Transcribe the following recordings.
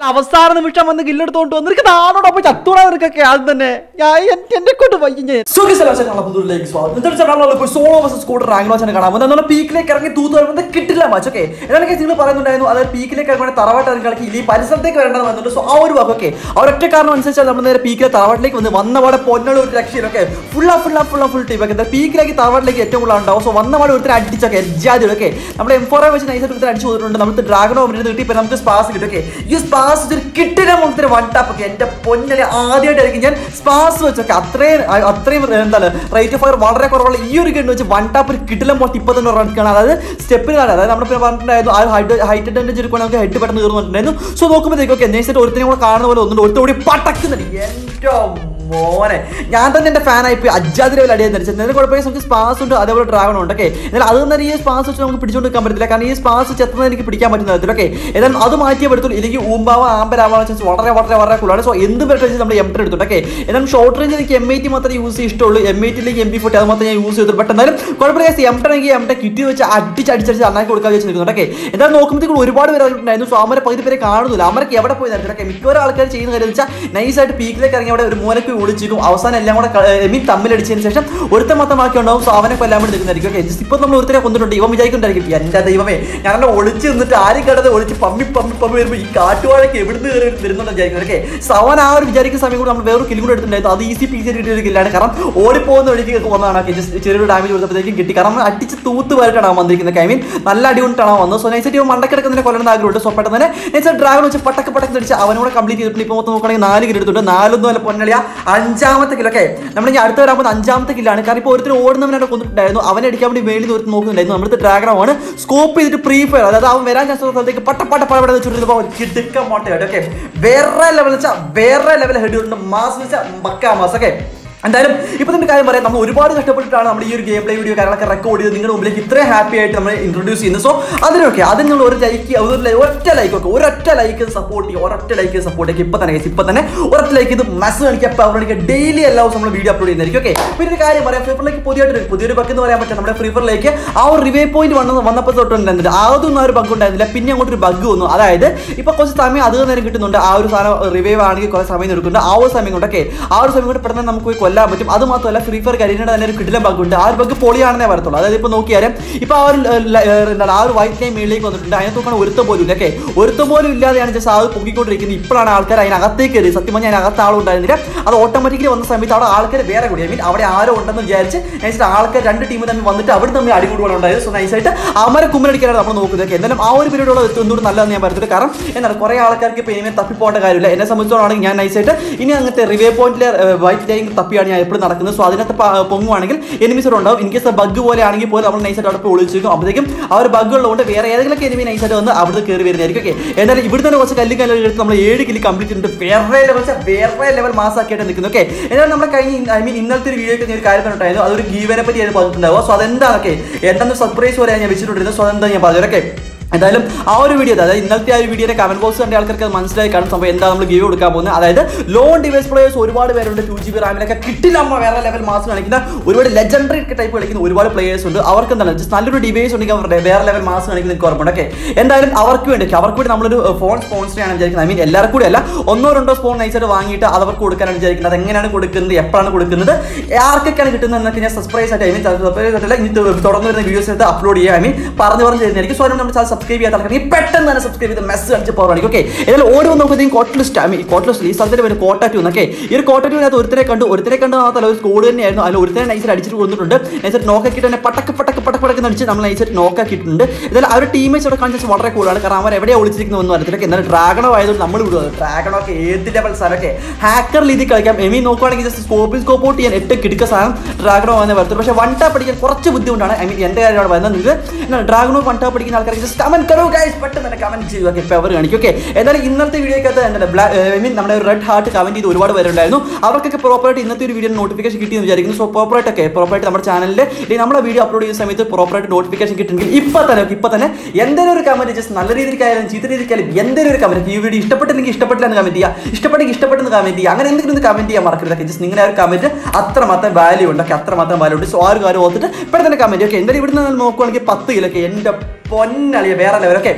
അവസാന നിമിഷം വന്ന് ഗില്ലെടുത്തോണ്ട് വന്ന് നിനക്ക് നാളോടെ അപ്പൊ ചത്തൂടാ നിനക്കൊക്കെ ആദ്യം തന്നെ ഞാൻ എൻ- എന്നെ കൊണ്ട് വയ്യ ഞാൻ സുഖിസലാശങ്ങളെ സ്വാഗതം ഇന്നത്തെ ചാനലിൽ ഇപ്പോൾ സോളോ വേഴ്സസ് സ്കൂട്ടർ റാങ്ക് മാച്ചാണ് കാണാൻ പോകുന്നത് എന്നാൽ പീക്കിലേക്ക് ഇറങ്ങി തൂത്ത് വരുമ്പോൾ കിട്ടില്ല മാച്ച് ഓക്കെ എന്നാണ് നിങ്ങൾ പറയുന്നുണ്ടായിരുന്നു അതായത് പീക്കിലേക്ക് ഇറങ്ങി തറവാട്ട് ഇറങ്ങി കളിക്ക് ഈ പരിസരത്തേക്ക് വരേണ്ടത് വന്നിട്ട് സോ ആ ഒരു വാക്കൊക്കെ ആ ഒറ്റ കാരണം അനുസരിച്ച് നമ്മൾ നേരെ പീക്കിലെ തറവാട്ടിലേക്ക് വന്ന് വന്നപാടെ പൊന്നുള്ള ഒരു രക്ഷയിലൊക്കെ ഫുൾ ആ ഫുൾ ആ ഫുൾ ആ ഫുൾ ടീം ഒക്കെ പീക്കിലേക്ക് തറവാട്ടിലേക്ക് ഏറ്റവും കൂടുതൽ ഉണ്ടാവും സോ വന്നപാടെ ഒരുത്തരം അടിച്ചൊക്കെ എജാതിയൊക്കെ നമ്മുടെ എം ഫോറെ വെച്ച് നൈസായിട്ട് ഒരുത്തരം അടിച്ചു കൊടുത്തിട്ടുണ്ട് നമുക്ക് ഡ്രാഗണോ മുന്നിൽ കിട്ടി ഇപ്പം നമുക്ക് സ്പാസ് കിട്ടും ഓക്കെ ഈ സ്പാസ് ഒരു കിട്ടില്ല മുഖത്തിന് വൺ ടാപ്പ് ഒക്കെ എൻ്റെ പൊന്നലെ ആദ്യമായിട്ടായിരിക്കും ഞാൻ സ്പാസ് വെച്ചൊക്കെ അത്രയും അ- അത്രയും എന്താണ് റേറ്റ് ഓഫ് ഫയർ വളരെ കുറവുള്ള ഈ ഒരു ഗണ്ണ് വെച്ച് വൺ ടാപ്പ് ഒരു കിട്ടില്ല മോട്ട് ഇപ്പം തന്നെ റൺക്കാണ് അതായത് സ്റ്റെപ്പിന് താഴെ അതായത് നമ്മൾ പറഞ്ഞിട്ടുണ്ടായിരുന്നു ആ ഹൈറ്റ് ഹൈറ്റ് അഡ്വാൻറ്റേജ് എടുക്കുവാണെങ്കിൽ നമുക്ക് ഹെഡ് പെട്ടെന്ന് തീർന്നിട്ടുണ്ടായിരുന്നു സോ നോക്കുമ്പോഴത്തേക്കും ഓക്കെ നേരിട്ട് ഒരുത്തിനെ കൂടെ കാണുന്ന പോലെ ഒന്നുണ്ട് ഒരുത്തം കൂടി പടക്കുന്നുണ്ട് എൻ്റെ മോനെ ഞാൻ തന്നെ എന്റെ ഫാൻ ആയി പോയി അജാതി ലെവൽ അടിയാൻ ധരിച്ചത് എന്തെങ്കിലും കുഴപ്പമില്ല നമുക്ക് സ്പാസ് ഉണ്ട് അതേപോലെ ഡ്രാഗൺ ഉണ്ട് ഓക്കെ എന്നാൽ അത് തന്നെ ഈ സ്പാസ് വെച്ച് നമുക്ക് പിടിച്ചുകൊണ്ട് നിൽക്കാൻ പറ്റില്ല കാരണം ഈ സ്പാസ് ചെത്തുന്നത് എനിക്ക് പിടിക്കാൻ പറ്റുന്ന തരത്തിൽ ഓക്കെ എന്നാൽ അത് മാറ്റിയേ പറ്റത്തുള്ളൂ ഇല്ലെങ്കിൽ ഊമ്പാവ ആമ്പരാവാൻ ചാൻസ് വളരെ വളരെ വളരെ കൂടുതലാണ് സോ എന്ത് പറ്റും നമ്മൾ എം ടെൻ എടുത്തിട്ട് ഓക്കെ എന്നാൽ ഷോർട്ട് റേഞ്ച് എനിക്ക് എം എയ്റ്റി മാത്രമേ യൂസ് ചെയ്യാൻ ഇഷ്ടമുള്ളൂ എം എയ്റ്റിലേക്ക് എം ബി ഫോർട്ടി അത് മാത്രമേ ഞാൻ യൂസ് ചെയ്തു ബട്ട് എന്നാലും കുഴപ്പമില്ല എം ടെൻ എങ്കിൽ എം ടെൻ കിറ്റി വെച്ച് അടിച്ച് അടിച്ചടിച്ച് നന്നായി കൊടുക്കാൻ വെച്ച് നിൽക്കുന്നുണ്ട് ഓക്കെ എന്തായാലും നോക്കുമ്പോഴത്തേക്കും ഒരുപാട് പേര് ഉണ്ടായിരുന്നു സോ അമരെ പകുതി പേരെ കാണുന്നില്ല അമരക്ക് എവിടെ പോയി നടത്തില്ല ഓക്കെ മിക്കവാറും ആൾക്കാർ ചെയ്യുന്ന കാര്യം വെച്ചാൽ നൈസായിട്ട് പീക്കിലേക്ക് ഇറങ്ങി അവിടെ ഒരു മൂലക്ക് ഒളിച്ചിരിക്കും അവസാനം എല്ലാം കൂടെ ഐ മീൻ തമ്മിലടിച്ചതിന് ശേഷം ഒരുത്തൻ മാത്രം ബാക്കി ഉണ്ടാവും സോ അവനെ കൊല്ലാൻ വേണ്ടി നിൽക്കുന്നതായിരിക്കും ഓക്കെ ജസ്റ്റ് ഇപ്പം നമ്മൾ ഒരുത്തരെ കൊന്നിട്ടുണ്ട് ഇവൻ വിചാരിക്കുന്നുണ്ടായിരിക്കും എൻ്റെ ദൈവമേ ഞാനെല്ലാം ഒളിച്ച് നിന്നിട്ട് ആരും കിടന്ന് ഒളിച്ച് പമ്മി പമ്മി പമ്മി വരുമ്പോൾ ഈ കാട്ടുവാഴയ്ക്ക് എവിടുന്ന് കയറി വരുന്നുണ്ട് വിചാരിക്കും ഓക്കെ സവൻ ആ ഒരു വിചാരിക്കുന്ന സമയം കൂടെ നമ്മൾ വേറൊരു കില്ലും കൂടെ എടുത്തിട്ടുണ്ടായിരുന്നു അത് ഈസി പീസി കിട്ടിയ ഒരു കില്ലാണ് കാരണം ഓടിപ്പോകുന്ന വഴിക്ക് വന്നതാണ് ഓക്കെ ജസ്റ്റ് ചെറിയൊരു ഡാമേജ് കൊടുത്തപ്പോഴത്തേക്കും കിട്ടി കാരണം അവൻ അടിച്ച് തൂത്ത് വരട്ടാണ് അവൻ വന്നിരിക്കുന്നത് ഐ മീൻ നല്ല അടി കൊണ്ടിട്ടാണ് അവൻ വന്നത് സോ നൈസായിട്ട് ഇവൻ മണ്ടക്കിടക്കുന്നതിനെ കൊല്ലണം ആഗ്രഹമുണ്ട് സോ പെട്ടെന്ന് തന്നെ നൈസായിട്ട് ഡ്രാഗൺ വെച്ച് പട്ടക്ക് പട്ടക്ക് അടിച്ച് അവനോട് കംപ്ലീറ്റ് ചെയ്തിട്ടുണ്ട് ഇപ്പോൾ മൊത്തം നോക്കുകയാണെങ്കിൽ നാല് കിലോ എടുത്തിട്ടുണ്ട് നാലൊന്നും അല്ല പൊന്നളിയ അഞ്ചാമത്തെ കിലോ ഒക്കെ നമ്മൾ ഇനി അടുത്ത വരാൻ പോകുന്ന അഞ്ചാമത്തെ കില്ലാണ് കാരണം ഇപ്പോൾ ഒരുത്തിന് ഓടുന്നവനെ കൊന്നിട്ടുണ്ടായിരുന്നു അവനെ അടിക്കാൻ വേണ്ടി വേണ്ടി ഒരു നോക്കുന്നുണ്ടായിരുന്നു നമ്മുടെ ഡ്രാഗണമാണ് സ്കോപ്പ് ചെയ്തിട്ട് പ്രീ ഫയർ അതായത് അവൻ വരാൻ ചാൻസ് ഉള്ള സ്ഥലത്തേക്ക് പട്ട പട്ട പടപട വെച്ചിട്ടുണ്ടപ്പോൾ കിടുക്ക മോട്ടയായിട്ട് ഓക്കെ വേറെ ലെവൽ വെച്ചാൽ വേറെ ലെവൽ ഹെഡ് ഉണ്ട് മാസ് വെച്ചാൽ മക്ക മാസ് ഓക്കെ എന്തായാലും ഇപ്പൊ തന്നെ കാര്യം പറയാം നമ്മൾ ഒരുപാട് കഷ്ടപ്പെട്ടിട്ടാണ് നമ്മൾ ഈ ഒരു ഗെയിം പ്ലേ വീഡിയോ കാര്യങ്ങളൊക്കെ റെക്കോർഡ് ചെയ്ത് നിങ്ങളുടെ മുമ്പിലേക്ക് ഇത്രയും ഹാപ്പി ആയിട്ട് നമ്മൾ ഇൻട്രൊഡ്യൂസ് ചെയ്യുന്നത് സോ അതിനൊക്കെ അതിന് നിങ്ങൾ ഒരു ലൈക്ക് ഒരു like- ഒറ്റ ലൈക്ക് ഒക്കെ ഒരൊറ്റ ലൈക്ക് സപ്പോർട്ട് ചെയ്യുക ഒരൊറ്റ ലൈക്ക് സപ്പോർട്ട് ചെയ്യുക ഇപ്പൊ തന്നെ guys, ഇപ്പൊ തന്നെ ഒരൊറ്റ ലൈക്ക് ഇത് മെസ്സ് കാണിക്കുക പവർ കാണിക്കുക ഡെയിലി എല്ലാ ദിവസവും നമ്മൾ വീഡിയോ അപ്ലോഡ് ചെയ്യുന്നതായിരിക്കും ഓക്കെ പിന്നെ ഒരു കാര്യം പറയാം ഫ്രീഫറിലേക്ക് പുതിയതായിട്ട് ഒരു- പുതിയൊരു ബഗ് എന്ന് പറയാൻ പറ്റും നമ്മുടെ ഫ്രീഫറിലേക്ക് ആ ഒരു റിവേ പോയിന്റ് വന്ന വന്നപ്പോൾ തൊട്ടുണ്ടായിരുന്നില്ല ആദ്യമൊന്നും ആ ഒരു ബഗ് ഉണ്ടായിരുന്നില്ല പിന്നെ അങ്ങോട്ട് ഒരു ബഗ് വന്നു അതായത് ഇപ്പൊ കുറച്ച് സമയം അധികം നേരം കിട്ടുന്നുണ്ട് ആ ഒരു സാധനം റിവൈവ് ആണെങ്കിൽ കുറച്ച് സമയം എടുക്കുന്നുണ്ട് ആ ഒരു സമയം കൊണ്ടൊക്കെ ആ ഒരു സമയം കൊണ്ട് പെട്ടെന്ന് നമുക്ക് പോയി കൊല്ലാൻ പറ്റും അത് മാത്രമല്ല ഫ്രീ ഫയർ കരിയുടെ തന്നെ ഒരു കിടിലം ബഗ് ഉണ്ട് ആ ഒരു ബഗ് പൊളിയാണെന്നേ വരത്തുള്ളൂ അതായത് ഇപ്പോൾ നോക്കിയാലും ഇപ്പോൾ ആ ഒരു ല- ല- ഏർ എന്താണ് ആ ഒരു വൈറ്റ് ലൈൻ മേളിലേക്ക് വന്നിട്ടുണ്ട് അതിനകത്ത് നോക്കണം ഒരുത്തം പോലും ഇല്ല ഓക്കെ ഒരുത്തം പോലും ഇല്ലാതെയാണ് ജസ്റ്റ് ആ പൊക്കിക്കൊണ്ടിരിക്കുന്നത് ഇപ്പോഴാണ് ആൾക്കാർ അതിനകത്തേക്ക് കയറി സത്യം പറഞ്ഞാൽ അതിനകത്ത് ആളുണ്ടായിരുന്നില്ല അത് ഓട്ടോമാറ്റിക്കലി വന്ന സമയത്ത് അവിടെ ആൾക്കാർ വേറെ കൂടി ഐ മീൻ അവിടെ ആരോ ഉണ്ടെന്ന് വിചാരിച്ച് നൈസായിട്ട് ആൾക്കാർ രണ്ട് ടീം തമ്മിൽ വന്നിട്ട് അവിടെ തമ്മിൽ അടികൂടുകയാണ് ഉണ്ടായത് സോ നൈസായിട്ട് അമര കുമ്മലടിക്കാനാണ് നമ്മൾ നോക്കുന്നത് ഓക്കെ എന്തായാലും ആ ഒരു പീരീഡുള്ള എന്തുകൊണ്ട് നല്ലതെന്ന് ഞാൻ പറഞ്ഞിട്ട് കാരണം എന്താണ് കുറേ ആൾക്കാർക്ക് ഇപ്പോൾ ഇനിമേ തപ്പിപ്പോകേണ്ട കാര്യമില്ല എന്നെ സംബന്ധിച്ചോളാണെങ്കിൽ ഞാൻ നൈസായിട്ട് ഇനി അങ്ങനത്തെ റിവേ പോയിന്റിലെ വൈറ്റ് ലൈൻ തപ്പിയാണ് ഞാൻ എപ്പോഴും നടക്കുന്നത് സോ അതിനകത്ത് പ- പൊങ്ങുവാണെങ്കിൽ എനിമീസ് ഉണ്ടാവും ഇൻ കേസ് ബഗ് പോലെ ആണെങ്കിൽ പോലും നമ്മൾ നൈസായിട്ട് അവിടെ പോയി ഒളിച്ചിരിക്കും അപ്പോഴത്തേക്കും ആ ഒരു ബഗ് ഉള്ളതുകൊണ്ട് വേറെ ഏതെങ്കിലും എനിമി നൈസായിട്ട് വന്ന് അവിടെ കയറി വരുന്നതായിരിക്കും ഓക്കെ എന്തായാലും ഇവിടെ തന്നെ കുറച്ച് കല്ല് കല്ല് എടുത്ത് നമ്മൾ ഏഴ് കിലി കംപ്ലീറ്റ് ചെയ്തിട്ട് വേറെ ലെവൽ വെച്ചാൽ വേറെ ലെവൽ മാസാക്കിയിട്ട് നിൽക്കുന്നു ഓക്കെ എന്നാലും നമ്മുടെ കഴിഞ്ഞ ഐ മീൻ ഇന്നലത്തെ ഒരു വീഡിയോ ഞാൻ ഒരു കാര്യം പറഞ്ഞിട്ടായിരുന്നു അതൊരു ഗീവനെ പറ്റി ഞാൻ പറഞ്ഞിട്ടുണ്ടാവുക സോ അതെന്താണൊക്കെ എന്താണ് സർപ്രൈസ് പോലെ ഞാൻ വെച്ചിട്ടുണ്ടായിരുന്നു സോ അതെന്താ ഞാൻ പറഞ്ഞു ഓക്കെ എന്തായാലും ആ ഒരു വീഡിയോ അതായത് ഇന്നലത്തെ ആ ഒരു വീഡിയോയുടെ കമന്റ് ബോക്സ് കണ്ട ആൾക്കാർക്ക് അത് മനസ്സിലായി കാണും സംഭവം എന്താ നമ്മൾ ഗീവ് കൊടുക്കാൻ പോകുന്നത് അതായത് ലോൺ ഡിവൈസ് പ്ലേയേഴ്സ് ഒരുപാട് പേരുണ്ട് ടു ജി ബി റാമിലൊക്കെ കിട്ടില്ല അമ്മ വേറെ ലെവൽ മാസം കളിക്കുന്ന ഒരുപാട് ലെജൻഡറി ടൈപ്പ് കളിക്കുന്ന ഒരുപാട് പ്ലേയേഴ്സ് ഉണ്ട് അവർക്ക് എന്താണ് ജസ്റ്റ് നല്ലൊരു ഡിവൈസ് ഉണ്ടെങ്കിൽ അവരുടെ വേറെ ലെവൽ മാസം കളിക്കുന്ന എനിക്ക് ഓർമ്മയുണ്ട് ഓക്കെ എന്തായാലും അവർക്ക് വേണ്ടി അവർക്ക് വേണ്ടി നമ്മളൊരു ഫോൺ സ്പോൺസർ ചെയ്യണം വിചാരിക്കുന്നത് ഐ മീൻ എല്ലാവർക്കും കൂടി അല്ല ഒന്നോ രണ്ടോ സ്പോൺ നൈസായിട്ട് വാങ്ങിയിട്ട് അത് അവർക്ക് കൊടുക്കാനാണ് വിചാരിക്കുന്നത് അത് എങ്ങനെയാണ് കൊടുക്കുന്നത് എപ്പോഴാണ് കൊടുക്കുന്നത് ആർക്കൊക്കെയാണ് കിട്ടുന്നത് എന്നൊക്കെ ഞാൻ സർപ്രൈസ് ആയിട്ട് ഐ മീൻ സർപ്രൈസ് ആയിട്ടല്ല ഇനി തു- തുടർന്ന് വരുന്ന വീഡിയോസ് എടുത്ത് അപ്ലോഡ് ചെയ്യാം ഐ മീൻ പറഞ്ഞു പറഞ്ഞു തരുന്നതായിരിക്കും സോ നമ്മൾ ചാനൽ സബ്സ്ക്രൈബ് ചെയ്യാത്ത ആൾക്കാർ പെട്ടെന്ന് തന്നെ സബ്സ്ക്രൈബ് ചെയ്ത് മെസ്സേജ് അടിച്ച് പോകാൻ ഓക്കെ ഏതായാലും ഓടി വന്ന് നോക്കുമ്പോഴത്തേക്കും കോട്ട ലിസ്റ്റ് ഐ മീൻ കോട്ട ലിസ്റ്റ് ഈ സ്ഥലത്തിന് പേര് കോട്ട ടു എന്നൊക്കെ ഈ ഒരു കോട്ട ടൂവിനകത്ത് ഒരുത്തരെ കണ്ടു ഒരുത്തരെ കണ്ടു മാത്രമല്ല ഒരു സ്കോഡ് തന്നെയായിരുന്നു അതിൽ ഒരുത്തരെ നൈസിൽ അടിച്ചിട്ട് കൊന്നിട്ടുണ്ട് നൈസായിട്ട് നോക്കാക്കിയിട്ട് തന്നെ പട്ടക്ക് പട്ടക്ക് പട്ടക്ക് പടക്ക് അടിച്ച് നമ്മൾ നൈസായിട്ട് നോക്കാക്കിയിട്ടുണ്ട് എന്നാലും ആ ഒരു ടീമേറ്റ്സ് അവിടെ കാണിച്ചാൽ വളരെ കൂടുതലാണ് കാരണം അവർ എവിടെ ഒളിച്ചിരിക്കുന്നു ഒന്നും അറിയത്തില്ല എന്നാലും ഡ്രാഗണോ ആയതുകൊണ്ട് നമ്മൾ വിടുക ഡ്രാഗണോ ഒക്കെ ഏത് ലെവൽ സാധനമൊക്കെ ഹാക്കർ രീതിയിൽ കളിക്കാം എമി നോക്കുവാണെങ്കിൽ ജസ്റ്റ് സ്കോപ്പിൽ സ്കോപ്പ് ഔട്ട് ചെയ്യാൻ എട്ട് കിടുക്ക സാധനം ഡ്രാഗണോ വന്ന് വരത്തുള്ളൂ പക്ഷേ വൺ ടാപ്പ് പഠിക്കാൻ കുറച്ച് ബുദ്ധിമുട്ടാണ് ഐ മീൻ എൻ്റെ കാര്യമാണ് വരുന്നത് നിങ്ങൾക്ക് ഡ്രാഗണോ വൺ ടാപ്പ് പഠിക്കുന്ന ആൾക്കാർക്ക് ജസ്റ്റ് കമന്റ് കറോ ഗൈസ് പെട്ടെന്ന് തന്നെ കമന്റ് ചെയ്യുക ഓക്കെ പവർ കാണിക്കും ഓക്കെ എന്തായാലും ഇന്നത്തെ വീഡിയോക്കകത്ത് എന്താണ് ബ്ലാക്ക് ഐ മീൻ നമ്മുടെ റെഡ് ഹാർട്ട് കമന്റ് ചെയ്ത് ഒരുപാട് പേരുണ്ടായിരുന്നു അവർക്കൊക്കെ പ്രോപ്പറായിട്ട് ഇന്നത്തെ ഒരു വീഡിയോ നോട്ടിഫിക്കേഷൻ കിട്ടിയെന്ന് വിചാരിക്കുന്നു സോ പ്രോപ്പറായിട്ട് ഒക്കെ പ്രോപ്പറായിട്ട് നമ്മുടെ ചാനലിൽ അല്ലെങ്കിൽ നമ്മുടെ വീഡിയോ അപ്ലോഡ് ചെയ്യുന്ന സമയത്ത് പ്രോപ്പറായിട്ട് നോട്ടിഫിക്കേഷൻ കിട്ടുമെങ്കിൽ ഇപ്പൊ തന്നെ ഇപ്പൊ തന്നെ എന്തെങ്കിലും ഒരു കമന്റ് ജസ്റ്റ് നല്ല രീതിക്കായാലും ചീത്ത രീതിക്കായാലും എന്തെങ്കിലും ഒരു കമന്റ് ഈ വീഡിയോ ഇഷ്ടപ്പെട്ടില്ലെങ്കിൽ ഇഷ്ടപ്പെട്ടില്ല എന്ന് കമന്റ് ചെയ്യുക ഇഷ്ടപ്പെട്ടെങ്കിൽ ഇഷ്ടപ്പെട്ടെന്ന് കമന്റ് ചെയ്യുക അങ്ങനെ എന്തെങ്കിലും ഒന്ന് കമന്റ് ചെയ്യാൻ മറക്കരുത് ജസ്റ്റ് നിങ്ങളുടെ ആ ഒരു കമന്റ് അത്രമാത്രം വാല്യൂ ഉണ്ട് ഒക്കെ അത്രമാത്രം വാല്യൂ ഉണ്ട് സോ ആ ഒരു കാര്യം ഓർത്തിട്ട് പെട്ടെന്ന് കമന്റ് ഓക്കെ എന്തായാലും ഇവിടുന്ന് നോക്കുവാണെങ്കിൽ പത്ത് കിലോ ഒക്കെ എൻ്റെ പൊന്നളിയ വേറെ ലെവൽ ഓക്കെ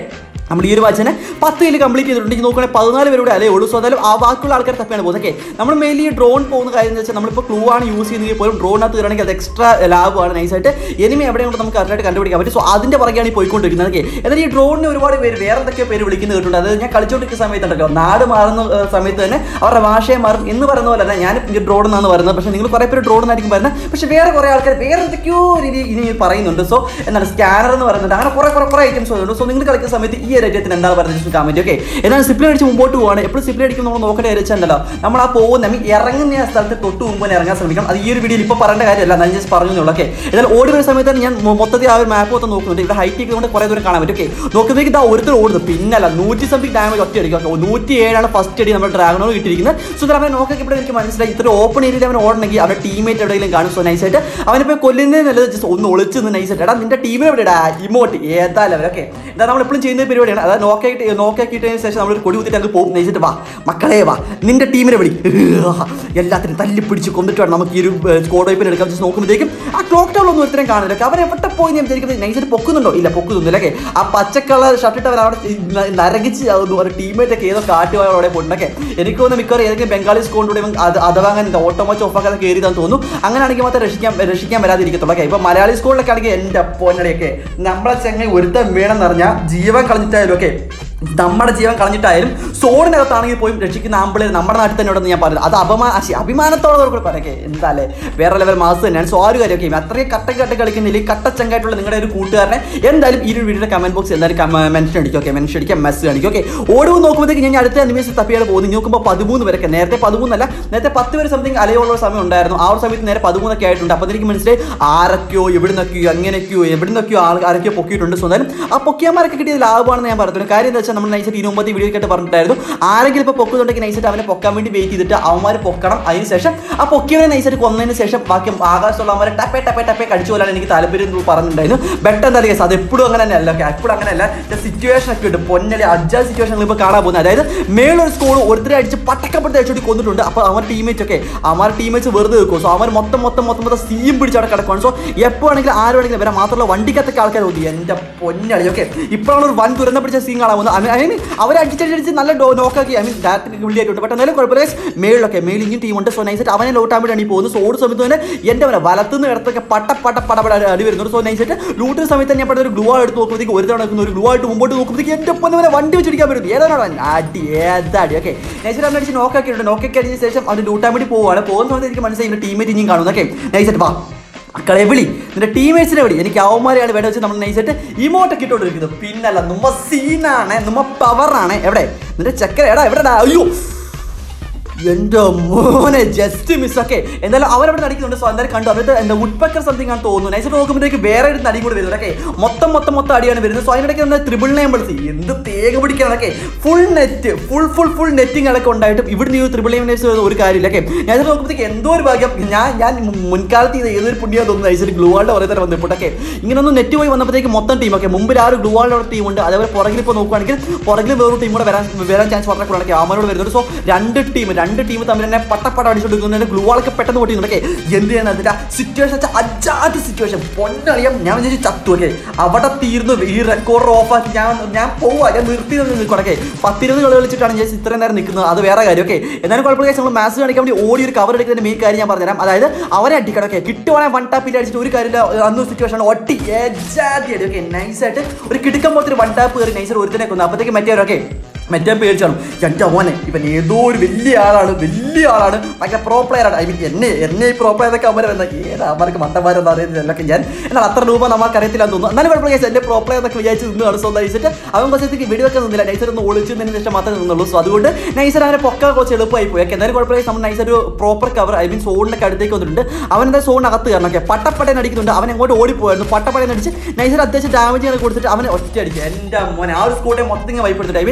നമ്മൾ ഈ ഒരു വാച്ചിനെ പത്ത് കിലോ കംപ്ലീറ്റ് ചെയ്തിട്ടുണ്ടെങ്കിൽ നോക്കുകയാണെങ്കിൽ പതിനാല് പേരുടെ അലേ ഉള്ളൂ സോ അതായത് ആ ബാക്കിയുള്ള ആൾക്കാർ തപ്പിയാണ് പോകുന്നത് ഓക്കെ നമ്മൾ മെയിൻലി ഈ ഡ്രോൺ പോകുന്ന കാര്യം എന്ന് വെച്ചാൽ നമ്മളിപ്പോൾ ക്ലൂ ആണ് യൂസ് ചെയ്യുന്നതെങ്കിൽ പോലും ഡ്രോണിനകത്ത് കയറണമെങ്കിൽ അത് എക്സ്ട്രാ ലാഭമാണ് നൈസായിട്ട് എനിമി എവിടെയും കൊണ്ട് നമുക്ക് കറക്റ്റായിട്ട് കണ്ടുപിടിക്കാൻ പറ്റും സോ അതിന്റെ പുറകെയാണ് ഈ പോയിക്കൊണ്ടിരിക്കുന്നത് ഓക്കെ എന്നാൽ ഈ ഡ്രോണിന് ഒരുപാട് പേര് വേറെ എന്തൊക്കെയോ പേര് വിളിക്കുന്നത് കേട്ടുണ്ട് അതായത് ഞാൻ കളിച്ചുകൊണ്ടിരിക്കുന്ന സമയത്തുണ്ടല്ലോ നാട് മാറുന്ന ഏർ, സമയത്ത് തന്നെ അവരുടെ ഭാഷയെ മാറും എന്ന് പറയുന്ന പോലെ അല്ല ഞാൻ ഈ ഡ്രോൺ എന്നാണ് പറയുന്നത് പക്ഷേ നിങ്ങൾ കുറേ പേര് ഡ്രോൺ എന്നായിരിക്കും പറയുന്നത് പക്ഷേ വേറെ കുറേ ആൾക്കാർ വേറെ എന്തൊക്കെയോ രീതി ഇനി പറയുന്നുണ്ട് സോ എന്താണ് സ്കാനർ എന്ന് പറയുന്നുണ്ട് അങ്ങനെ കുറേ കുറേ കുറേ ഐറ്റംസ് വരുന്നുണ്ട് സോ നിങ്ങൾ കളിക്കുന്ന സമയത്ത് ഈ ഒരു ഐറ്റത്തിന് എന്താണ് പറയുന്നത് കമന്റ് ഓക്കെ എന്നാൽ സിപ്ലി അടിച്ച് മുമ്പോട്ട് പോവാണ് എപ്പോഴും സിപ്ലി അടിക്കും നമ്മൾ നോക്കേണ്ട കാര്യം വെച്ചാൽ നമ്മൾ ആ പോകുന്ന നമ്മൾ ഇറങ്ങുന്ന ആ സ്ഥലത്ത് തൊട്ട് മുമ്പ് തന്നെ ഇറങ്ങാൻ ശ്രമിക്കണം അത് ഈ ഒരു വീഡിയോയിൽ ഇപ്പോൾ പറയേണ്ട കാര്യമല്ല ഞാൻ ജസ്റ്റ് പറഞ്ഞുള്ളൂ ഓക്കെ എന്നാൽ ഓടി വരുന്ന സമയത്ത് തന്നെ ഞാൻ മൊ- മൊത്തത്തിൽ ആ ഒരു മാപ്പ് മൊത്തം നോക്കുന്നുണ്ട് ഇവിടെ ഹൈറ്റ് ഒക്കെ കൊണ്ട് കുറേ ദൂരം കാണാൻ പറ്റും ഓക്കെ നോക്കുമ്പോഴേക്ക് ഇതാ ഒരുത്തർ ഓടുന്നു പിന്നല്ല നൂറ്റി സംതിങ് ഡാമേജ് ഒറ്റ അടിക്കും ഓക്കെ നൂറ്റി ഏഴാണ് ഫസ്റ്റ് അടി നമ്മുടെ ഡ്രാഗണോട് കിട്ടിയിരിക്കുന്നത് സോ അവനെ നോക്കി ഇവിടെ എനിക്ക് മനസ്സിലായി ഇത്ര ഓപ്പൺ ഏരിയയിൽ അവൻ ഓടണമെങ്കിൽ അവരുടെ ടീമേറ്റ് എവിടെയെങ്കിലും കാണും സോ നൈസായിട്ട് അവനിപ്പോൾ കൊല്ലുന്നതിന് നല്ലത് ജസ്റ്റ് ഒന്ന് ഒളിച്ച് നിന്ന് നൈസായിട്ട് എടാ നിന്റെ ടീമിൽ എവിടെയാ ഇമോട്ട് ഏതാ ലെവൽ ഓക്കെ എന്താ നമ്മൾ എപ്പോഴും ചെയ്യുന്ന പരിപാടിയാണ് അതായത് നോക്കായിട്ട് നോക്കാക്കിയിട്ടതിന് ശേഷം നമ്മൾ കൊടി കുത്തിയിട്ട് അങ്ങ് പോകും നയിച്ചിട്ട് വാ മക്കളെ വാ നിന്റെ ടീമിനെ വിളി എല്ലാത്തിനും തല്ലി പിടിച്ച് കൊന്നിട്ട് വേണം നമുക്ക് ഈ ഒരു സ്കോഡ് വൈപ്പിന് എടുക്കാൻ വെച്ച് നോക്കുമ്പോഴത്തേക്കും ആ ക്ലോക്ക് ടൗൺ ഒന്നും ഒരുത്തരം കാണില്ല അവൻ എവിടെ പോയി ഞാൻ വിചാരിക്കുന്നത് നൈസായിട്ട് പൊക്കുന്നുണ്ടോ ഇല്ല പൊക്കുന്നില്ല ഓക്കെ ആ പച്ചക്കളർ ഷർട്ടിട്ട് അവൻ അവിടെ ന- നരകിച്ച് ഒരു ടീമേറ്റ് ഒക്കെ ഏതോ കാട്ടുപോയ അവിടെ പോയിട്ടുണ്ടൊക്കെ എനിക്ക് തോന്നുന്നു മിക്കവാറും ഏതെങ്കിലും ബംഗാളി സ്കോഡിലൂടെ ഇവൻ അത് അഥവാ അങ്ങനെ ഓട്ടോമോച്ച് ഓഫാക്കാതെ കയറിയതാന്ന് തോന്നുന്നു അങ്ങനെയാണെങ്കിൽ മാത്രം രക്ഷിക്കാൻ രക്ഷിക്കാൻ വരാതിരിക്കത്തുള്ളൂ ഓക്കെ ഇപ്പൊ മലയാളി സ്കൂളിലൊക്കെ ആണെങ്കിൽ എൻ്റെ പൊന്നടിയൊക്കെ നമ്മളെ ചെങ്ങ ഒരുത്തൻ വേണമെന്ന് പറഞ്ഞാൽ ജീവൻ കളഞ്ഞിട്ടായാലും ഒക്കെ നമ്മുടെ ജീവൻ കളഞ്ഞിട്ടായാലും സോണിനകത്താണെങ്കിൽ പോയി രക്ഷിക്കുന്ന ആമ്പിളേർ നമ്മുടെ നാട്ടിൽ തന്നെ ഉണ്ടെന്ന് ഞാൻ പറഞ്ഞു അത് അപമാ ശ്ശി, അഭിമാനത്തോടെ കൂടെ പറയൊക്കെ എന്താല്ലേ വേറെ ലെവൽ മാസ് തന്നെയാണ് സോ ആ ഒരു കാര്യമൊക്കെ അത്രയും കട്ട കട്ട കളിക്കുന്നില്ല കട്ട ചങ്കായിട്ടുള്ള നിങ്ങളുടെ ഒരു കൂട്ടുകാരനെ എന്തായാലും ഈ ഒരു വീഡിയോയുടെ കമന്റ് ബോക്സ് എന്തായാലും മെൻഷൻ അടിക്കും ഓക്കെ മെൻഷൻ അടിക്കാം മെസ്സേജ് അടിക്കും ഓക്കെ ഓടുമ്പോൾ നോക്കുമ്പോഴത്തേക്ക് ഞാൻ അടുത്ത നിമിഷം തപ്പിയാണ് പോകുന്നത് നോക്കുമ്പോൾ പതിമൂന്ന് പേരൊക്കെ നേരത്തെ പതിമൂന്നല്ല നേരത്തെ പത്ത് പേര് സംതിങ് അലയുള്ള സമയം ഉണ്ടായിരുന്നു ആ ഒരു സമയത്ത് നേരെ പതിമൂന്നൊക്കെ ആയിട്ടുണ്ട് അപ്പോൾ എനിക്ക് മനസ്സിലായി ആരൊക്കെയോ എവിടെ നിന്നൊക്കെയോ അങ്ങനെയൊക്കെയോ എവിടെ നിന്നൊക്കെയോ ആൾ ആരൊക്കെയോ പൊക്കിയിട്ടുണ്ട് സോ എന്തായാലും ആ പൊക്കിയന്മാരൊക്കെ കിട്ടിയത് ലാഭമാണെന്ന് ഞാൻ പറഞ്ഞു കാര്യം എന്താ വെച്ചാൽ നമ്മൾ നൈസായിട്ട് ഇതിനു മുമ്പത്തെ വീഡിയോ കേട്ട് പറഞ്ഞിട്ടായിരുന്നു ആരെങ്കിലും ഇപ്പോൾ പൊക്കുന്നുണ്ടെങ്കിൽ നൈസായിട്ട് അവനെ പൊക്കാൻ വേണ്ടി വെയിറ്റ് ചെയ്തിട്ട് അവന്മാർ പൊക്കണം അതിനുശേഷം ആ പൊക്കിയവനെ നൈസായിട്ട് കൊന്നതിന് ശേഷം ബാക്കി ആകാശത്തുള്ള അവരെ ടപ്പേ ടപ്പേ ടപ്പേ കടിച്ചു കൊല്ലാൻ എനിക്ക് താല്പര്യം എന്ന് പറഞ്ഞിട്ടുണ്ടായിരുന്നു ബെറ്റർ എന്താ കേസ് അത് എപ്പോഴും അങ്ങനെ തന്നെ അല്ല എപ്പോഴും അങ്ങനെ അല്ല സിറ്റുവേഷൻ ഒക്കെ ഉണ്ട് പൊന്നലി അജ്ജാ സിറ്റുവേഷൻ ഇപ്പോൾ കാണാൻ പോകുന്നത് അതായത് മേളൊരു സ്കോൾ ഒരുത്തരെ അടിച്ച് പട്ടക്കപ്പെടുത്തി അടിച്ചുകൂടി കൊന്നിട്ടുണ്ട് അപ്പോൾ അവൻ ടീമേറ്റ് ഒക്കെ അവന്മാർ ടീമേറ്റ്സ് വെറുതെ വെക്കും സോ അവർ മൊത്തം മൊത്തം മൊത്തം മൊത്തം സീം പിടിച്ച് അവിടെ കിടക്കുവാണ് സോ എപ്പോൾ വേണമെങ്കിലും ആര് വേണമെങ്കിലും വരാം മാത്രമല്ല വണ്ടിക്കത്തൊക്കെ ആൾക്കാർ ഓടി എൻ്റെ പൊന്നളി ഓക്കെ ഇപ്പോഴാണ് ഒരു വൻ ദുരന്തം പിടിച്ച സീൻ കാണാൻ പോകുന്നത് ഐ മീൻ അവർ അടിച്ചടിച്ച് നല്ല ഡോ നോക്കാക്കി ഐ മീൻ ഡയറക്റ്റ് വിളിയായിട്ടുണ്ട് ബട്ട് എന്നാലും കുഴപ്പമില്ല guys. മേളിലൊക്കെ മേളിൽ ഇങ്ങനെ ടീമുണ്ട് സോ നൈസായിട്ട് അവനെ ലോട്ടാൻ വേണ്ടിയാണ് ഈ പോകുന്നത് സോ ഓട് സമയത്ത് തന്നെ എൻ്റെ അവനെ വലത്തുനിന്ന് ഇടത്തൊക്കെ പട്ട പട്ട പടപട അടി വരുന്നുണ്ട് സോ നൈസായിട്ട് ലൂട്ടിന് സമയത്ത് തന്നെ ഞാൻ പെട്ടെന്ന് ഒരു ഗ്ലൂ എടുത്ത് നോക്കുമ്പോഴത്തേക്ക് ഒരു തവണ വെക്കുന്ന ഒരു ഗ്ലൂ ആയിട്ട് മുമ്പോട്ട് നോക്കുമ്പോഴത്തേക്ക് എൻ്റെ ഒപ്പം അവനെ വണ്ടി വെച്ചിരിക്കാൻ പറ്റും ഏതാണ് അവൻ അടി ഏതാടി ഓക്കെ നൈസായിട്ട് അവനെ അടിച്ച് നോക്കാക്കിയിട്ടുണ്ട് നോക്കൊക്കെ അടിച്ച ശേഷം അവന് ലൂട്ടാൻ വേണ്ടി പോവുകയാണ് പോകുന്ന സമയത്ത് എനിക്ക് മനസ്സിലായി എൻ്റെ ടീമേറ്റ് ഇനിയും കാണുന്നു ഓക്കെ നൈസായിട്ട് വാ മക്കളെ വിളി നിന്റെ ടീമേറ്റ്സിനെ വിളി എനിക്ക് അവന്മാരെയാണ് വേണ്ട വെച്ച് നമ്മൾ നൈസായിട്ട് ഇമോട്ടൊക്കെ ഇട്ടോണ്ടിരിക്കുന്നത് പിന്നല്ല നമ്മ സീനാണ് നമ്മ പവറാണ് എവിടെ നിന്റെ ചക്കര എടാ എവിടെടാ അയ്യോ എന്റെ മോനെ ജസ്റ്റ് മിസ് ഒക്കെ എന്തായാലും അവരവിടെ നടിക്കുന്നുണ്ട് സോ എന്തായാലും കണ്ടു അവരുടെ എന്താ വുഡ്പക്കർ സംതിങ് ആണ് തോന്നുന്നു നൈസ് നോക്കുമ്പോഴേക്ക് വേറെ ഒരു നടി കൂടി വരുന്നത് ഓക്കെ മൊത്തം മൊത്തം മൊത്തം അടിയാണ് വരുന്നത് സോ അതിനിടയ്ക്ക് എന്താ ത്രിപിൾ നയൻ വിളിച്ച് എന്ത് തേക പിടിക്കാനൊക്കെ full net full full full netting അടക്കം ഉണ്ടായിട്ടും ഇവിടെ നീ ത്രിപിൾ നയൻ ഒരു കാര്യമില്ല ഓക്കെ ഞാൻ ഇത് നോക്കുമ്പോഴത്തേക്ക് എന്തോ ഒരു ഭാഗ്യം ഞാൻ ഞാൻ മുൻകാലത്ത് ചെയ്ത ഏതൊരു പുണ്യം തോന്നുന്നു നൈസ് ഗ്ലൂവാളുടെ ഒരേ തരം വന്നപ്പോഴൊക്കെ ഇങ്ങനെ ഒന്ന് നെറ്റ് പോയി വന്നപ്പോഴത്തേക്ക് മൊത്തം ടീം ഒക്കെ മുമ്പിൽ ആ ഒരു ഗ്ലൂവാളുടെ ഒരു ടീമുണ്ട് അതേപോലെ പുറകിൽ ഇപ്പോൾ നോക്കുകയാണെങ്കിൽ പുറകിൽ വേറൊരു ടീം കൂടെ വരാൻ വരാൻ ചാൻസ് വളരെ കൂടുതലൊക്കെ അവന്മാരോട് വരുന്നുണ്ട് സോ രണ്ട് ടീം രണ്ട് ടീം തമ്മിൽ തന്നെ പട്ടപ്പട അടിച്ചുകൊണ്ടിരിക്കുന്നതിന്റെ ഗ്ലൂ ആളൊക്കെ പെട്ടെന്ന് പൊട്ടിയുണ്ടൊക്കെ എന്ത് ചെയ്യാൻ അതിന്റെ സിറ്റുവേഷൻ വെച്ചാൽ അജാത്ത സിറ്റുവേഷൻ പൊന്നറിയാം ഞാൻ വിചാരിച്ചു ചത്തു ഒക്കെ അവിടെ തീർന്നു ഈ റെക്കോർഡ് ഓഫ് ആക്കി ഞാൻ ഞാൻ പോവാ ഞാൻ നിർത്തി നിന്ന് നിൽക്കണക്കെ പത്തിരുപത് കളി കളിച്ചിട്ടാണ് ഞാൻ ഇത്രയും നേരം നിൽക്കുന്നത് അത് വേറെ കാര്യം ഓക്കെ എന്നാലും കുഴപ്പമില്ല നമ്മൾ മാച്ച് കാണിക്കാൻ വേണ്ടി ഓടി ഒരു കവർ എടുക്കുന്നതിന്റെ മെയിൻ കാര്യം ഞാൻ പറഞ്ഞുതരാം അതായത് അവരെ അടിക്കണം ഒക്കെ കിട്ടുവാണെങ്കിൽ വൺ ടാപ്പിൽ അടിച്ചിട്ട് ഒരു കാര്യമില്ല അന്ന് സിറ്റുവേഷൻ ഒട്ടി ഏജാതി അടി ഓക്കെ നൈസായിട്ട് ഒരു കിടക്കം പോലത്തെ ഒരു വൺ ടാപ്പ് കയറി നൈസർ ഒരുത്തനെ കൊന്നു അപ്പോഴത്തേക്ക് മറ്റേവരൊക്കെ മറ്റേ പേടിച്ചാണ് എൻ്റെ മോനെ ഇവൻ ഏതോ ഒരു വലിയ ആളാണ് വലിയ ആളാണ് ഭയങ്കര പ്രോ പ്ലെയർ ആണ് ഐ മീൻ എന്നെ എന്നെ ഈ പ്രോ പ്ലെയർ ഒക്കെ അവരെ വന്ന ഏത് അവർക്ക് മട്ടന്മാരെന്ന് അറിയുന്നതിലൊക്കെ ഞാൻ എന്നാൽ അത്ര രൂപ നമുക്ക് അറിയത്തില്ല തോന്നുന്നു എന്നാലും കുഴപ്പമില്ല എൻ്റെ പ്രോ പ്ലെയർ എന്നൊക്കെ വിചാരിച്ച് നിന്നാണ് സോ നൈസിട്ട് അവൻ കുറച്ചത്തേക്ക് വീഡിയോ ഒക്കെ നിന്നില്ല നൈസർ ഒന്ന് ഒളിച്ചതിന് ശേഷം മാത്രമേ നിന്നുള്ളൂ സോ അതുകൊണ്ട് നൈസർ അവനെ പൊക്ക കുറച്ച് എളുപ്പമായി പോയി ഓക്കെ എന്നാലും കുഴപ്പമില്ല നമ്മൾ നൈസർ ഒരു പ്രോപ്പർ കവർ ഐ മീൻ സോണിനൊക്കെ അടുത്തേക്ക് വന്നിട്ടുണ്ട് അവൻ എന്താ സോണിനകത്ത് കയറണം ഓക്കെ പട്ടപ്പടേന്ന് അടിക്കുന്നുണ്ട് അവൻ എങ്ങോട്ട് ഓടിപ്പോയായിരുന്നു പട്ടപ്പടേന്ന് അടിച്ച് നൈസർ അത്യാവശ്യം ഡാമേജ് കൊടുത്തിട്ട് അവനെ ഒറ്റ അടിക്കുക എൻ്റെ മോനെ ആ ഒരു സ്കൂട്ടെ മൊത്തത്തിൽ വൈപ്പെടുത്തിട്ട് ഐ മീൻ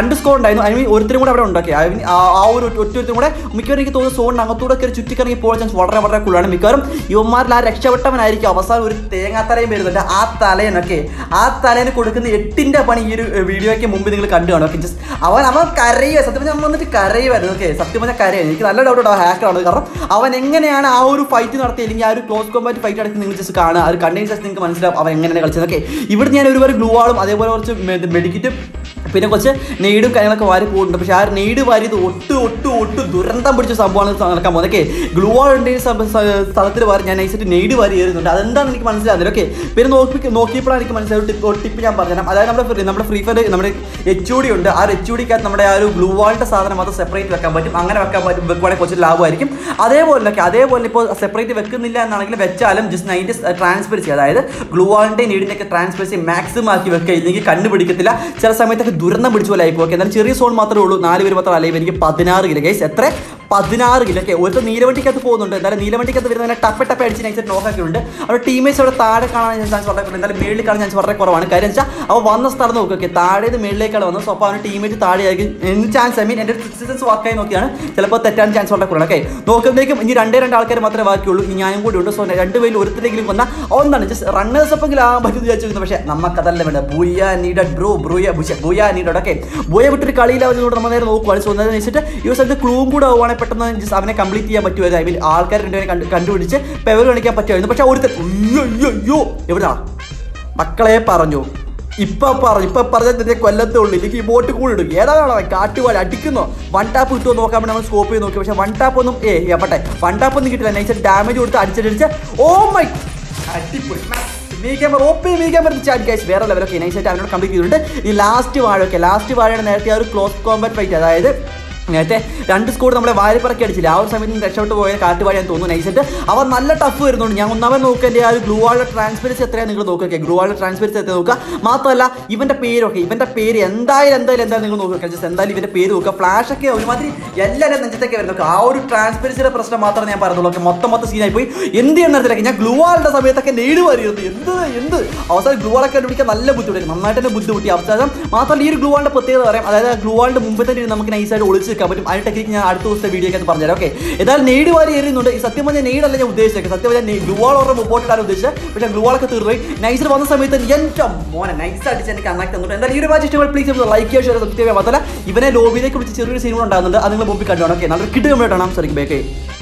രണ്ട് സ്കോർ ഉണ്ടായിരുന്നു ഐ മീൻ ഒരുത്തരും കൂടെ അവിടെ ഉണ്ടാക്കി ഐ മീൻ ആ ഒരു ഒറ്റ ഒരുത്തരും കൂടെ മിക്കവാറും എനിക്ക് തോന്നുന്നു സോണിന് അകത്തൂടെ കയറി ചുറ്റിക്കറങ്ങി പോകാൻ ചാൻസ് വളരെ വളരെ കൂടുതലാണ് മിക്കവാറും യുവന്മാരിൽ ആ രക്ഷപ്പെട്ടവനായിരിക്കും അവസാനം ഒരു തേങ്ങാത്തലയും വരുന്നുണ്ട് ആ തലയനൊക്കെ ആ തലേന് കൊടുക്കുന്ന എട്ടിന്റെ പണി ഈ ഒരു വീഡിയോയ്ക്ക് മുമ്പ് നിങ്ങൾ കണ്ടു കാണും ഓക്കെ ജസ്റ്റ് അവൻ അവൻ കരയുക സത്യം പറഞ്ഞാൽ അവൻ വന്നിട്ട് കരയുമായിരുന്നു ഓക്കെ സത്യം പറഞ്ഞാൽ കരയുക എനിക്ക് നല്ല ഡൗട്ട് ഉണ്ട് ഹാക്കറാണ് കാരണം അവൻ എങ്ങനെയാണ് ആ ഒരു ഫൈറ്റ് നടത്തി അല്ലെങ്കിൽ ആ ഒരു ക്ലോസ് കോമ്പാറ്റ് ഫൈറ്റ് നടത്തി നിങ്ങൾ ജസ്റ്റ് കാണുക അത് കണ്ടതിന് ശേഷം നിങ്ങൾക്ക് മനസ്സിലാവും അവൻ എങ്ങനെയാണ് കളിച്ചത് ഓക്കെ ഇവിടെ ഞാൻ ഒരുപാട് ഗ്ലൂ ആളും അതേപോലെ കുറച്ച് മെഡിക്കറ്റും പിന്നെ കുറച്ച് നെയ്ഡും കാര്യങ്ങളൊക്കെ വാരി പോകുന്നുണ്ട് പക്ഷേ ആ ഒരു നെയ്ഡ് വാരിയത് ഒട്ട് ഒട്ട് ഒട്ട് ദുരന്തം പിടിച്ച സംഭവമാണ് നടക്കാൻ പോകുന്നത് ഓക്കെ ഗ്ലൂ വാൾ ഉണ്ട് ഈ സ്ഥ- സ്ഥ- സ്ഥലത്തിൽ വാരി ഞാൻ നൈസായിട്ട് നെയ്ഡ് വാരി കയറുന്നുണ്ട് അതെന്താണെന്ന് എനിക്ക് മനസ്സിലാകുന്നില്ല ഓക്കെ പിന്നെ നോക്കി നോക്കിയപ്പോഴാണ് എനിക്ക് മനസ്സിലായത് ടിപ്പ് ടിപ്പ് ഞാൻ പറഞ്ഞുതരാം അതായത് നമ്മുടെ ഫ്രീ- നമ്മുടെ ഫ്രീ ഫയർ നമ്മുടെ എച്ച് ഒ ഡി ഉണ്ട് ആ എച്ച് ഒ ഡിക്കകത്ത് നമ്മുടെ ആ ഒരു ഗ്ലൂ വാളിൻ്റെ സാധനം മാത്രം സെപ്പറേറ്റ് വെക്കാൻ പറ്റും അങ്ങനെ വെക്കാൻ പറ്റും വെക്കുവാണെങ്കിൽ കുറച്ച് ലാഭമായിരിക്കും അതേപോലെ ഒക്കെ അതേപോലെ ഇപ്പോൾ സെപ്പറേറ്റ് വെക്കുന്നില്ല എന്നാണെങ്കിൽ വെച്ചാലും ജസ്റ്റ് നൈറ്റ് ട്രാൻസ്പെറൻസി അതായത് ഗ്ലൂ വാളിൻ്റെ നീഡിൻ്റെ ഒക്കെ ട്രാൻസ്പെറൻസി മാക്സിമം ആക്കി വെക്കുക ഇല്ലെങ്കിൽ കണ്ണു പിടിക്കത്തില്ല ചില സമയത്തൊക്കെ ദുരന്തം പിടിച്ചു പോലെ ആയിപ്പോ ഓക്കെ എന്നാലും ചെറിയ സോൺ മാത്രമേ ഉള്ളൂ നാല് പേര് മാത്രം അല്ലെങ്കിൽ എനിക്ക് പതിനാറ് കിലോ ഗൈസ് എത്ര പതിനാറ് കിലോ ഓക്കെ ഒരു നീലവണ്ടിക്കകത്ത് പോകുന്നുണ്ട് എന്തായാലും നീലവണ്ടിക്കകത്ത് വരുന്നതിനെ ടപ്പ ടപ്പ അടിച്ച് നൈസായിട്ട് നോക്കാക്കിയിട്ടുണ്ട് അവിടെ ടീമേറ്റ്സ് അവിടെ താഴെ കാണാൻ ചാൻസ് വളരെ കുറവ് എന്തായാലും മേളിൽ കാണാൻ ചാൻസ് വളരെ കുറവാണ് കാര്യം വെച്ചാൽ അവ വന്ന സ്ഥലം നോക്കുക ഓക്കെ താഴെ താഴേക്കാണ് വന്നത് സോ അപ്പോൾ അവന് ടീമേറ്റ് താഴെയായിരിക്കും എന്ത് ചാൻസ് ഐ മീൻ എൻ്റെ സിസ്റ്റൻസ് വർക്കായി നോക്കിയാണ് ചിലപ്പോൾ തെറ്റാൻ ചാൻസ് വളരെ കുറവാണ് ഓക്കെ നോക്കുമ്പോഴേക്കും ഇനി രണ്ടേ രണ്ട് ആൾക്കാർ മാത്രമേ ബാക്കിയുള്ളൂ ഇനി ഞാനും കൂടി ഉണ്ട് സോ രണ്ട് പേരിൽ ഒരുത്തിലെങ്കിലും വന്ന ഒന്നാണ് ജസ്റ്റ് റണ്ണേഴ്സ് ഒപ്പെങ്കിലും ആകാൻ പറ്റുമെന്ന് വിചാരിച്ചിരുന്നു പക്ഷേ നമുക്കതല്ല വേണ്ട booyah needed bro booyah booyah needed okay booyah വിട്ടൊരു കളിയിലാവുന്നതുകൊണ്ട് നമ്മൾ നേരെ നോക്കുവാണ് സോ എന്താണെന്ന് വെച്ചിട്ട് ഈ ഒരു സ്ഥലത്ത് ക്ലൂവും കൂടെ ആവുകയാണെങ്കിൽ പെട്ടെന്ന് just അവനെ കംപ്ലീറ്റ് ചെയ്യാൻ പറ്റുമായിരുന്നു ഐ മീൻ ആൾക്കാർ രണ്ടുപേരെ കണ്ടു കണ്ടുപിടിച്ച് പെവർ കാണിക്കാൻ പറ്റുമായിരുന്നു പക്ഷേ ഒരുത്തൻ അയ്യോ അയ്യോ അയ്യോ എവിടാ മക്കളെ പറഞ്ഞു ഇപ്പൊ പറഞ്ഞു ഇപ്പൊ പറഞ്ഞതിന്റെ കൊല്ലത്തേ ഉള്ളൂ എനിക്ക് ഈ ബോട്ട് കൂടി ഇടും ഏതാണോ കാട്ടുപാട് അടിക്കുന്നോ വൺ ടാപ്പ് കിട്ടുമോ നോക്കാൻ വേണ്ടി നമ്മൾ സ്കോപ്പ് ചെയ്ത് നോക്കി പക്ഷെ വൺ ടാപ്പ് ഒന്നും ഏ എപ്പട്ടെ വൺ ടാപ്പ് ഒന്നും കിട്ടില്ല നൈസ് ഡാമേജ് കൊടുത്ത് അടിച്ചടിച്ച് ഓ മൈ അടിപൊളി മീക്കാൻ ഓപ്പി മീക്കാൻ പറ്റുന്ന ചാറ്റ് ഗൈസ് വേറെ ലെവലൊക്കെ നൈസായിട്ട് അവനോട് കംപ്ലീറ്റ് ചെയ്തിട്ടുണ്ട് ഈ ലാസ്റ്റ് വാഴ ഒക്കെ ലാസ്റ്റ് വാഴയുടെ നേരത്തെ ആ ഒരു ക്ലോസ് കോമ്പാറ്റ് ഫൈറ്റ് അതായത് നേരത്തെ രണ്ട് സ്കോർ നമ്മളെ വാരിപ്പറക്കി അടിച്ചില്ല ആ ഒരു സമയത്ത് രക്ഷപ്പെട്ട് പോയ കാട്ടുവാഴിയാൻ തോന്നുന്നു നൈസായിട്ട് അവൻ നല്ല ടഫ് വരുന്നുണ്ട് ഞാൻ ഒന്നാമത് നോക്കുക എൻ്റെ ആ ഒരു ഗ്ലൂ വാളിൻ്റെ ട്രാൻസ്പെറൻസി എത്രയാണ് നിങ്ങൾ നോക്കുക ഗ്ലൂ വാളിൻ്റെ ട്രാൻസ്പെറൻസി എത്ര നോക്കുക മാത്രമല്ല ഇവൻ്റെ പേരൊക്കെ ഇവൻ്റെ പേര് എന്തായാലും എന്തായാലും എന്തായാലും നിങ്ങൾ നോക്കുക ജസ്റ്റ് എന്തായാലും ഇവൻ്റെ പേര് നോക്കുക ഫ്ലാഷ് ഒക്കെ ഒരുമാതിരി എല്ലാവരും നെഞ്ചത്തൊക്കെ വരുന്നു ആ ഒരു ട്രാൻസ്പെറൻസിയുടെ പ്രശ്നം മാത്രമേ ഞാൻ പറഞ്ഞുള്ളൂ ഓക്കെ മൊത്തം മൊത്തം സീനായി പോയി എന്ത് ചെയ്യുന്നതിലൊക്കെ ഞാൻ ഗ്ലൂ വാളിൻ്റെ സമയത്തൊക്കെ നെയ്ഡ് വരിയിരുന്നു എന്ത് എന്ത് അവസാനം ഗ്ലൂ വാളൊക്കെ കണ്ടുപിടിക്കാൻ നല്ല ബുദ്ധിമുട്ടായി നന്നായിട്ട് തന്നെ ബുദ്ധിമുട്ടി അവസാനം മാത്രമല്ല ഈ ഒരു ഗ്ലൂ വാളിൻ്റെ പ്രത്യേകത പറയാം അതായത് ഗ്ലൂ വാളിൻ്റെ മുമ്പ് തന്നെ നമുക്ക് നൈസായിട്ട് ഒളിച്ച് നിൽക്കാൻ പറ്റും അതിന് ടെക്നിക്ക് ഞാൻ അടുത്ത ദിവസത്തെ വീഡിയോക്കകത്ത് പറഞ്ഞുതരാം ഓക്കെ ഏതായാലും നെയ്ഡ് വാരി എറിയുന്നുണ്ട് ഈ സത്യം പറഞ്ഞാൽ നെയ്ഡ് അല്ല ഞാൻ ഉദ്ദേശിച്ചത് സത്യം പറഞ്ഞാൽ ഗ്ലൂ വാൾ ഓർഡർ മുമ്പോട്ടിട്ടാണ് ഉദ്ദേശിച്ചത് പക്ഷേ ഗ്ലൂ വാളൊക്കെ തീർന്നുപോയി നൈസിൽ വന്ന സമയത്ത് എൻ്റെ മോനെ നൈസ് അടിച്ച് എനിക്ക് അന്നാക്കി തന്നിട്ട് എന്തായാലും ഈ ഒരു മാച്ച് ഇഷ്ടമായി പ്ലീസ് ലൈക്ക് ചെയ്യുക ഷെയർ സബ്സ്ക്രൈബ് മാത്രമല്ല ഇവനെ ലോബിയിലേക്ക് വിളിച്ച് ചെറിയൊരു സീൻ ഉണ്ടാകുന്നുണ്ട് അത് നിങ്ങൾ മുമ്പിൽ കണ്ടു ഓക്കെ നല്ലൊരു കിട്ടുക കാണാം സോറി ബേക്കേ